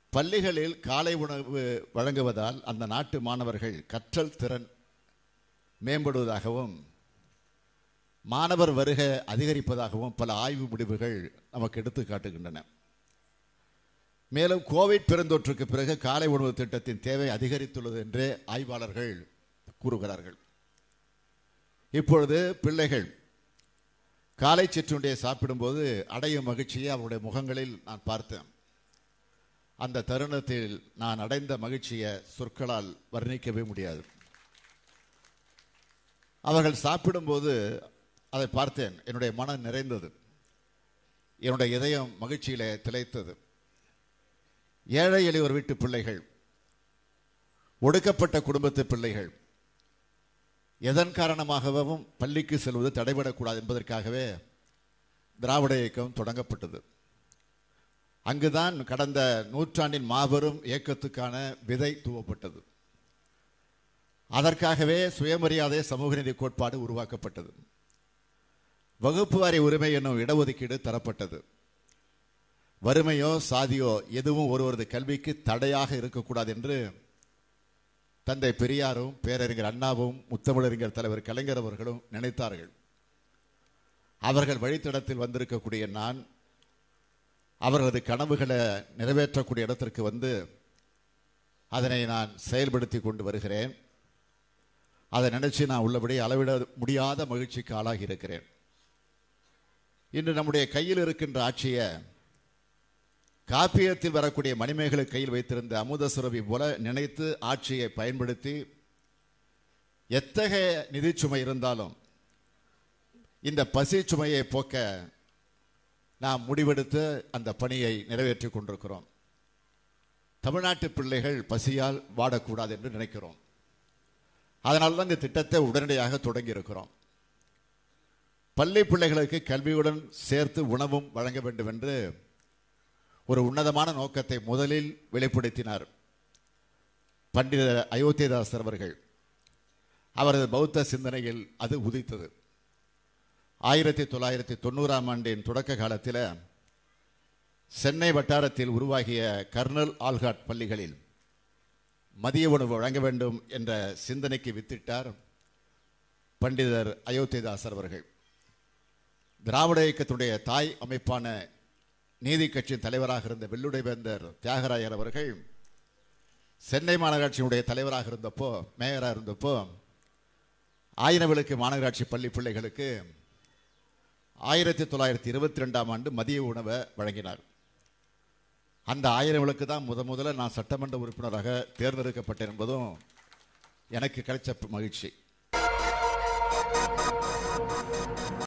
பள்ளிகளில் காலை உணவு வழங்குவதால் அந்த நாட்டு மாணவர்கள் கற்றல் திறன் மேம்படுவதாகவும் மாணவர் வருகை அதிகரிப்பதாகவும் பல ஆய்வு முடிவுகள் நமக்கு எடுத்து காட்டுகின்றன மேலும் கோவிட் பெருந்தொற்றுக்கு பிறகு காலை உணவு திட்டத்தின் தேவை அதிகரித்துள்ளது என்றே ஆய்வாளர்கள் கூறுகிறார்கள் இப்பொழுது பிள்ளைகள் காலை சிற்றுண்டியை சாப்பிடும்போது அடையும் மகிழ்ச்சியை அவருடைய முகங்களில் நான் பார்த்தேன் அந்த தருணத்தில் நான் அடைந்த மகிழ்ச்சியை சொற்களால் வர்ணிக்கவே முடியாது அவர்கள் சாப்பிடும்போது அதை பார்த்தேன் என்னுடைய மனம் நிறைந்தது என்னுடைய இதயம் மகிழ்ச்சியிலே திளைத்தது ஏழை எளியோர் வீட்டு பிள்ளைகள் ஒடுக்கப்பட்ட குடும்பத்து பிள்ளைகள் எதன் காரணமாகவும் பள்ளிக்கு செல்வது தடைபடக்கூடாது என்பதற்காகவே திராவிட இயக்கம் தொடங்கப்பட்டது அங்குதான் கடந்த நூற்றாண்டின் மாபெரும் இயக்கத்துக்கான விதை தூவப்பட்டது அதற்காகவே சுயமரியாதை சமூக நீதி கோட்பாடு உருவாக்கப்பட்டது வகுப்பு வாரி உரிமை என்னும் இடஒதுக்கீடு தரப்பட்டது வறுமையோ சாதியோ எதுவும் ஒருவரது கல்விக்கு தடையாக இருக்கக்கூடாது என்று தந்தை பெரியாரும் பேரறிஞர் அண்ணாவும் முத்தமிழறிஞர் தலைவர் கலைஞர் அவர்களும் நினைத்தார்கள் அவர்கள் வழித்தடத்தில் வந்திருக்கக்கூடிய நான் அவர்களது கனவுகளை நிறைவேற்றக்கூடிய இடத்திற்கு வந்து அதனை நான் செயல்படுத்தி கொண்டு வருகிறேன் அதை நினைச்சு நான் உள்ளபடி அளவிட முடியாத மகிழ்ச்சிக்கு ஆளாகி இருக்கிறேன் இன்று நம்முடைய கையில் இருக்கின்ற ஆட்சியை காப்பியத்தில் வரக்கூடிய மணிமேகலை கையில் வைத்திருந்த அமுத சுரபி போல நினைத்து ஆட்சியை பயன்படுத்தி எத்தகைய நிதிச்சுமை இருந்தாலும் இந்த பசி சுமையை போக்க நாம் முடிவெடுத்து அந்த பணியை நிறைவேற்றி கொண்டிருக்கிறோம் தமிழ்நாட்டு பிள்ளைகள் பசியால் வாடக்கூடாது என்று நினைக்கிறோம் அதனால தான் இந்த திட்டத்தை உடனடியாக தொடங்கி இருக்கிறோம் பள்ளி பிள்ளைகளுக்கு கல்வியுடன் சேர்த்து உணவும் வழங்க வேண்டும் என்று ஒரு உன்னதமான நோக்கத்தை முதலில் வெளிப்படுத்தினார் பண்டித அயோத்தியதாசர் அவர்கள் அவரது பௌத்த சிந்தனையில் அது உதித்தது ஆயிரத்தி தொள்ளாயிரத்தி தொண்ணூறாம் ஆண்டின் தொடக்க காலத்தில் சென்னை வட்டாரத்தில் உருவாகிய கர்னல் ஆல்காட் பள்ளிகளில் மதிய உணவு வழங்க வேண்டும் என்ற சிந்தனைக்கு வித்திட்டார் பண்டிதர் அயோத்திதாசர் அவர்கள் திராவிட இயக்கத்துடைய தாய் அமைப்பான நீதி கட்சியின் தலைவராக இருந்த வெள்ளுடை வேந்தர் தியாகராயர் அவர்கள் சென்னை மாநகராட்சியினுடைய தலைவராக இருந்தப்போ மேயராக இருந்தப்போ ஆயிரம் விளக்கு மாநகராட்சி பள்ளி பிள்ளைகளுக்கு ஆயிரத்தி தொள்ளாயிரத்தி இருபத்தி ரெண்டாம் ஆண்டு மதிய உணவை வழங்கினார் அந்த ஆயிரம் விளக்கு தான் முத முதல்ல நான் சட்டமன்ற உறுப்பினராக தேர்ந்தெடுக்கப்பட்டேன் என்பதும் எனக்கு கிடைச்ச மகிழ்ச்சி